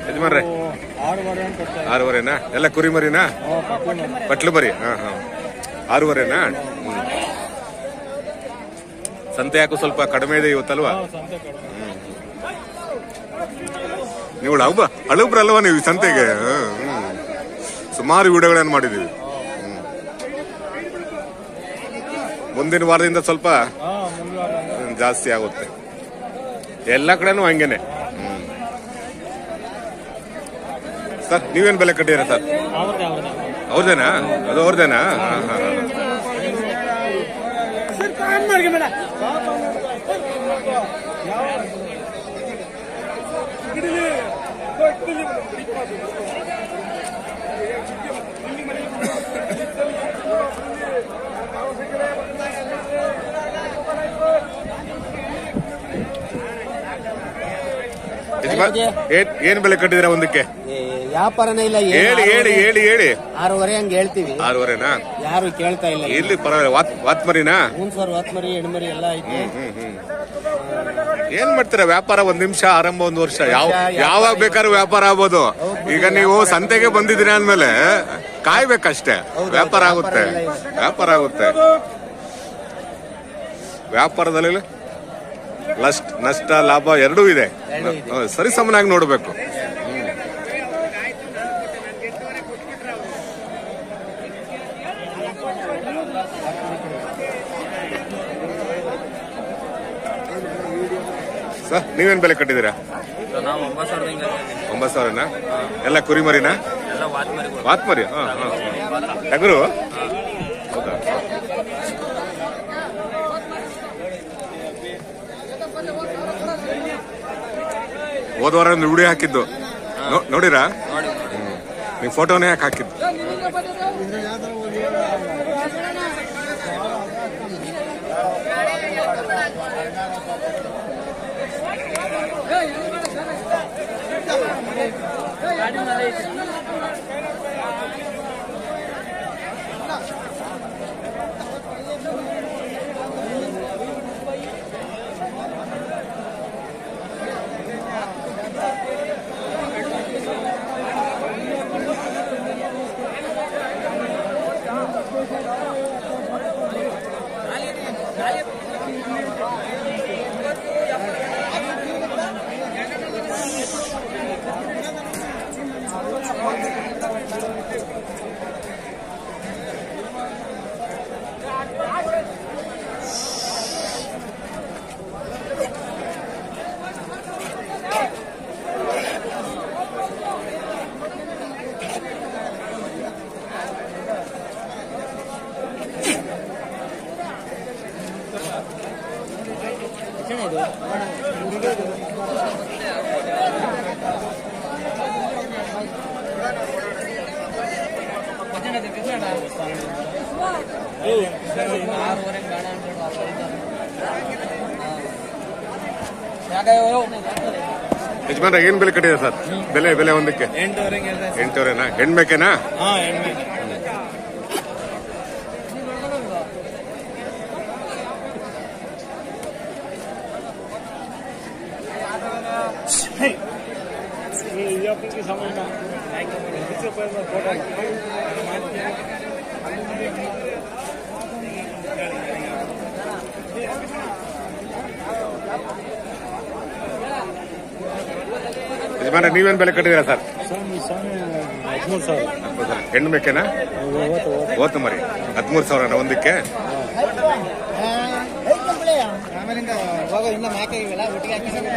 ಯಜಮಾನ್ರೆ ಆರೂವರೆ ಅಂತ ಕೊಡ್ತಾ ಆರೂವರೆನಾ ಎಲ್ಲ ಕುರಿ ಮರಿನಾ ಪಟ್ಲು ಮರಿ ಹಾ ಹಾ ಆರೂವರೆನಾ ಹ್ಮ್. ಸಂತೆ ಯಾಕೋ ಸ್ವಲ್ಪ ಕಡಿಮೆ ಇದೆ ಇವತ್ತಲ್ವಾ ಸಂತೆ ಕಡಿಮೆ ನೀವು ಹಬ್ಬ ಹಳುಬ್ರಲ್ವಾ ನೀವು ಈ ಸಂತೆಗೆ ಹ್ಮ್, ಹ್ಮ್. ಸುಮಾರು ವಿಡಿಯೋಗಳನ್ನು ಮಾಡಿದೀವಿ ಹ್ಮ್. ಮುಂದಿನ ವಾರದಿಂದ ಸ್ವಲ್ಪ ಹಾ ಮುಂಗಾರ ಹ್ಮ್, ಜಾಸ್ತಿ ಆಗುತ್ತೆ ಎಲ್ಲ ಕಡೆನೂ ಹಂಗೇನೆ ಹ್ಮ್. ಸರ್ ನೀವೇನ್ ಬೆಲೆ ಕಟ್ಟಿದ್ದೀರಾ ಸರ್ ಅವ್ರದ್ದೇ ಅವ್ರದ್ದೇ ಅವ್ರದೇನಾ ಅದು ಅವ್ರದೇನಾ ಹಾ, ಹಾ, ಹಾ. ಯಜಮಾನ್, ಏನ್ ಏನ್ ಬೆಲೆ ಕಟ್ಟಿದ್ದೀರಾ ಒಂದಕ್ಕೆ ಏ, ವ್ಯಾಪಾರನೇ ಇಲ್ಲ ಏನ್ ಹೇಳಿ ಹೇಳಿ ಆರೂವರೆ- ಹೇಳಿ ಹೇಳಿ ಆರೂವರೆ ಹಂಗೆ ಹೇಳ್ತೀವಿ ಆರೂವರೆನಾ ಯಾರು ಕೇಳ್ತಾ ಇಲ್ಲ ಇರ್ಲಿ ಪರವಾಗಿಲ್ಲ ವಾತ್ ವಾತ್ ಮರಿನಾ ಮೂನ್ ಸಾವಿರ ಹೊತ್ಮರಿ ಹೆಣ್ಮರಿ ಎಲ್ಲ ಐತೆ ಹ್ಮ್ ಹ್ಮ್ ಏನ್ ಮಾಡ್ತೀರಾ ವ್ಯಾಪಾರ ಒಂದ್ ನಿಮಿಷ ಆರಂಭ ಒಂದ್ ವರ್ಷ ಯಾವ ಯಾವಾಗ ಬೇಕಾದ್ರೂ ವ್ಯಾಪಾರ ಆಗ್ಬೋದು ಈಗ ನೀವು ಸಂತೆಗೆ ಬಂದಿದ್ದೀರಾ ಅಂದ್ಮೇಲೆ ಕಾಯ್ಬೇಕಷ್ಟೇ ವ್ಯಾಪಾರ ಆಗುತ್ತೆ ವ್ಯಾಪಾರ ಆಗುತ್ತೆ ವ್ಯಾಪಾರದಲ್ಲಿ ನಷ್ಟ ನಷ್ಟ ಲಾಭ ಎರಡೂ ಇದೆ ಹೌದು, ಸರಿ ಸಮನಾಗಿ ನೋಡ್ಬೇಕು ಸರ್ ನೀವೇನ್ ಬೆಲೆ ಕಟ್ಟಿದ್ದೀರಾ ನಾವು ಒಂಬತ್ತು ಸಾವಿರದ ಹಿಂಗೆ ಒಂಬತ್ತು ಸಾವಿರನಾ ಎಲ್ಲ ಕುರಿ ಮರಿನಾ ಎಲ್ಲ ವಾತ್ ಮರಿಗಳು ವಾತ್ ಮರಿ ಹಾ ಹಾ ಟಗರು ಹೌದಾ ಹೋದ ವಾರ ಒಂದು ವಿಡಿಯೋ ಹಾಕಿದ್ದು ನೋ- ನೋಡಿರಾ ಹ್ಮ್. ನೀವು ಫೋಟೋನೇ ಯಾಕೆ ಹಾಕಿದ್ದು ಯಜಮಾನ ಏನ್ ಬೆಲೆ ಕಟ್ಟಿದೆ ಸರ್ ಬೆಲೆ ಬೆಲೆ ಒಂದಕ್ಕೆ ಎಂಟುವರೆಗೆ ಹೇಳ್ದೆ ಎಂಟೂವರೆನಾ ಹೆಣ್ಬೇಕೇನಾ ಹಾ ಎಣ್ಣೆ ಯಜಮಾನ ನೀವೇನ್ ಬೆಲೆ ಕಟ್ಟಿದ್ದೀರಾ ಸರ್ ಹದಿಮೂರು ಸಾವಿರ ಹೆಣ್ಣು ಬೇಕೇನಾ ಓತು ಮರಿ ಹದಿಮೂರು ಸಾವಿರನ ಒಂದಕ್ಕೆ ಆಮೇಲಿಂದ ಹೋಗೋ ಇನ್ನ ಮ್ಯಾಕೆ ಇವೆಲ್ಲ ಒಟ್ಟಿಗೆ ಹಾಕಿದ್ರೆ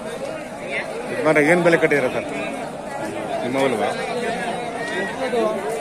ಯಜಮಾನ ಏನ್ ಬೆಲೆ ಕಟ್ಟಿದ್ದೀರಾ ಸರ್ ನಿಮ್ಮ ಅಲ್ವಾ ಎಷ್ಟು